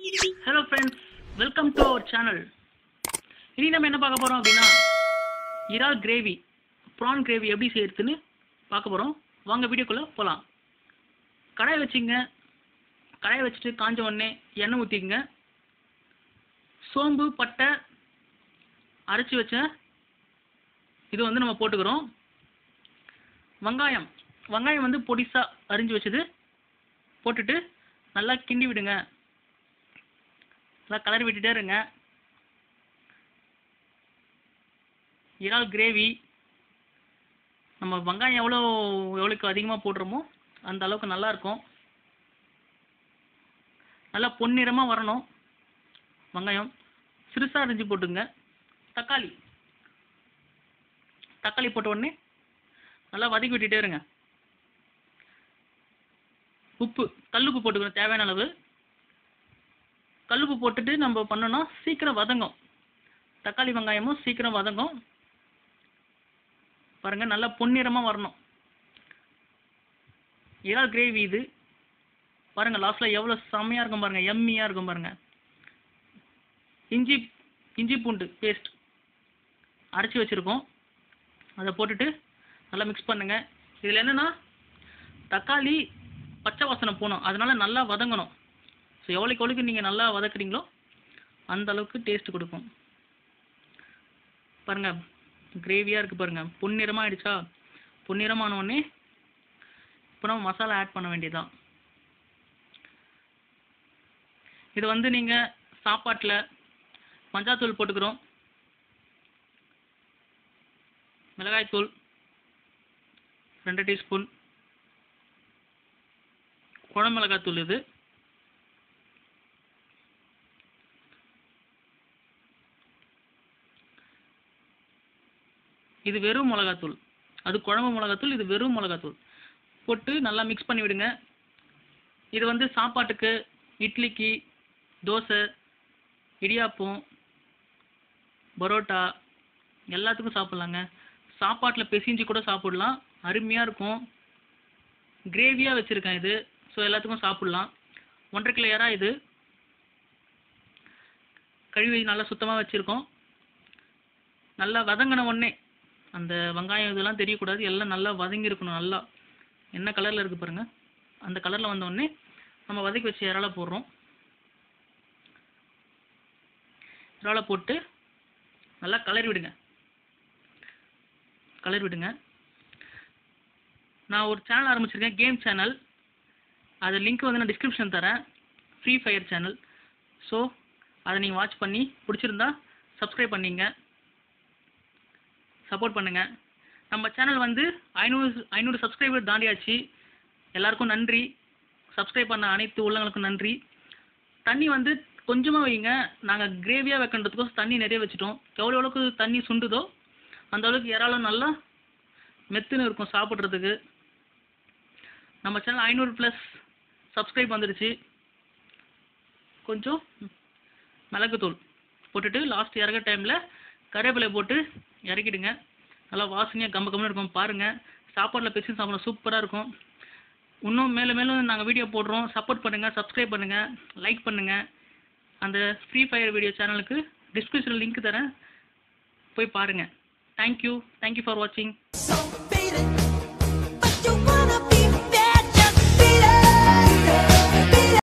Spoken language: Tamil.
hello friends welcome to our channel இனி நம்ம என்ன பார்க்க போகிறோம் அப்படின்னா இறால் கிரேவி ப்ரான் கிரேவி எப்படி செய்யறதுன்னு பார்க்க போகிறோம் வாங்க வீடியோக்குள்ளே போகலாம் கடாய் வச்சுங்க கடாயை வச்சுட்டு காஞ்ச உடனே எண்ணெய் ஊற்றிக்கங்க சோம்பு பட்டை அரைச்சி வச்ச இது வந்து நம்ம போட்டுக்கிறோம் வெங்காயம் வெங்காயம் வந்து பொடிசாக அரிஞ்சு வச்சது போட்டுட்டு நல்லா கிண்டி விடுங்க நல்லா கலர் விட்டுட்டே இருங்க இறால் கிரேவி நம்ம வெங்காயம் எவ்வளோ எவ்வளோக்கு அதிகமாக போடுறோமோ அந்த அளவுக்கு நல்லா இருக்கும் நல்லா பொன்னிறமாக வரணும் வெங்காயம் சிறுசாக அரிஞ்சு போட்டுங்க தக்காளி தக்காளி போட்ட உடனே நல்லா வதக்கி விட்டுட்டே இருங்க உப்பு கல்லுப்பு போட்டுக்கணும் தேவையான அளவு கல்லுப்பு போட்டுட்டு நம்ம பண்ணோம்னா சீக்கிரம் வதங்கும் தக்காளி வெங்காயமும் சீக்கிரம் வதங்கும் பாருங்க நல்லா பொன்னிறமாக வரணும் இறால் கிரேவி இது பாருங்க லாஸ்ட்ல எவ்வளோ செம்மையாக இருக்கும் பாருங்க எம்மியாக இருக்கும் பாருங்க இஞ்சி இஞ்சி பூண்டு பேஸ்ட் அரைச்சி வச்சுருக்கோம் அதை போட்டுட்டு நல்லா மிக்ஸ் பண்ணுங்க இதில் என்னென்னா தக்காளி பச்சை வாசனை போகணும் அதனால நல்லா வதங்கணும் ஸோ எவ்வளோக்கு எவ்வளோக்கு நீங்கள் நல்லா வதக்குறீங்களோ அந்த அளவுக்கு டேஸ்ட் கொடுக்கும் பாருங்க கிரேவியாக இருக்குது பாருங்க பொன்னிறமாக ஆயிடுச்சா பொன்னிறமான உடனே இப்போ நம்ம மசாலா ஆட் பண்ண வேண்டியதுதான் இது வந்து நீங்கள் சாப்பாட்டில் மஞ்சாத்தூள் போட்டுக்கிறோம் மிளகாய்த்தூள் ரெண்டு டீஸ்பூன் குழம்பு மிளகாத்தூள் இது இது வெறும் மிளகாத்தூள் அது குழம்பு மிளகாத்தூள் இது வெறும் மிளகாத்தூள் போட்டு நல்லா மிக்ஸ் பண்ணி விடுங்க இது வந்து சாப்பாட்டுக்கு இட்லிக்கு தோசை இடியாப்பம் பரோட்டா எல்லாத்துக்கும் சாப்பிட்லாங்க சாப்பாட்டில் பிசைஞ்சு கூட சாப்பிட்லாம் அருமையாக இருக்கும் கிரேவியாக வச்சுருக்கேன் இது ஸோ எல்லாத்துக்கும் சாப்பிட்லாம் ஒன்றரை கிலோ இறா இது கழுவி நல்லா சுத்தமாக வச்சுருக்கோம் நல்லா வதங்கின உடனே அந்த வெங்காயம் இதெல்லாம் தெரியக்கூடாது எல்லாம் நல்லா வதங்கியிருக்கணும் நல்லா என்ன கலரில் இருக்குது பாருங்கள் அந்த கலரில் வந்த உடனே நம்ம வதக்கி வச்ச இறால போடுறோம் இறால போட்டு நல்லா கலரி விடுங்க கலரி விடுங்க நான் ஒரு சேனல் ஆரம்பிச்சிருக்கேன் கேம் சேனல் அது லிங்க் வந்து நான் டிஸ்கிரிப்ஷன் தரேன் ஃப்ரீ ஃபயர் சேனல் ஸோ அதை நீங்கள் வாட்ச் பண்ணி பிடிச்சிருந்தா சப்ஸ்கிரைப் பண்ணிங்க சப்போர்ட் பண்ணுங்கள் நம்ம சேனல் வந்து ஐநூறு ஐநூறு சப்ஸ்கிரைபர் தாண்டியாச்சு எல்லாருக்கும் நன்றி சப்ஸ்கிரைப் பண்ண அனைத்து உள்ளவங்களுக்கும் நன்றி தண்ணி வந்து கொஞ்சமாக வைங்க நாங்கள் கிரேவியாக வைக்கின்றதுக்கோசம் தண்ணி நிறைய வச்சுட்டோம் எவ்வளோ எவ்வளோக்கு தண்ணி சுண்டுதோ அந்த அளவுக்கு இறாலும் நல்லா மெத்துன்னு இருக்கும் சாப்பிட்றதுக்கு நம்ம சேனல் ஐநூறு ப்ளஸ் சப்ஸ்கிரைப் வந்துடுச்சு கொஞ்சம் மிளகுத்தூள் போட்டுட்டு லாஸ்ட் இறக்க டைமில் கருவேப்பிலை போட்டு இறக்கிடுங்க நல்லா வாசனையாக கம்ப கம்முன்னு இருக்கும் பாருங்கள் சாப்பாட்டில் பிசின் சாப்பிட சூப்பராக இருக்கும் இன்னும் மேலும் மேலும் நாங்கள் வீடியோ போடுறோம் சப்போர்ட் பண்ணுங்கள் சப்ஸ்கிரைப் பண்ணுங்கள் லைக் பண்ணுங்கள் அந்த ஃப்ரீ ஃபயர் வீடியோ சேனலுக்கு டிஸ்கிரிப்ஷனில் லிங்க் தரேன் போய் பாருங்கள் தேங்க்யூ தேங்க்யூ ஃபார் வாட்சிங்